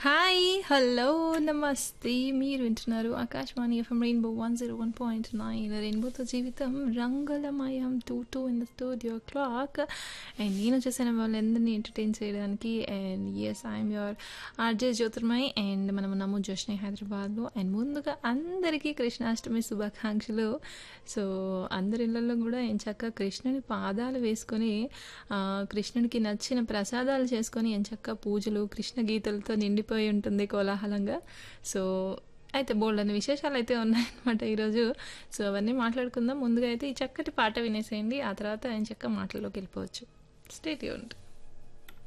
hi hello నమస్తే మీరు వింటున్నారు Akashvani FM rainbow one zero one point nine రెయిన్బోతో జీవితం రంగులమయం two two in the studio clock and నేను వచ్చేసిన వాళ్ళందరినీ ఎంటర్టైన్ చేయడానికి and yes I'm your RJ Jyotirmay and మనం ఉన్నాము జోష్ని హైదరాబాద్లో అండ్ ముందుగా అందరికీ కృష్ణాష్టమి శుభాకాంక్షలు సో అందరి ఇళ్ళల్లో కూడా ఏం చక్క కృష్ణుని పాదాలు వేసుకొని ఆ, కృష్ణునికి నచ్చిన ప్రసాదాలు చేసుకొని ఏం చక్క పూజలు కృష్ణ గీతలతో నిండిపోయి ఉంటుంది కోలాహలంగా సో అయితే బోల్డ్ అనే విశేషాలు అయితే ఉన్నాయన్నమాట ఈరోజు సో అవన్నీ మాట్లాడుకుందాం ముందుగా అయితే ఈ చక్కటి పాట వినేసేయండి ఆ తర్వాత ఆయన చక్క మాటల్లోకి వెళ్ళిపోవచ్చు స్టేట్ యూన్డ్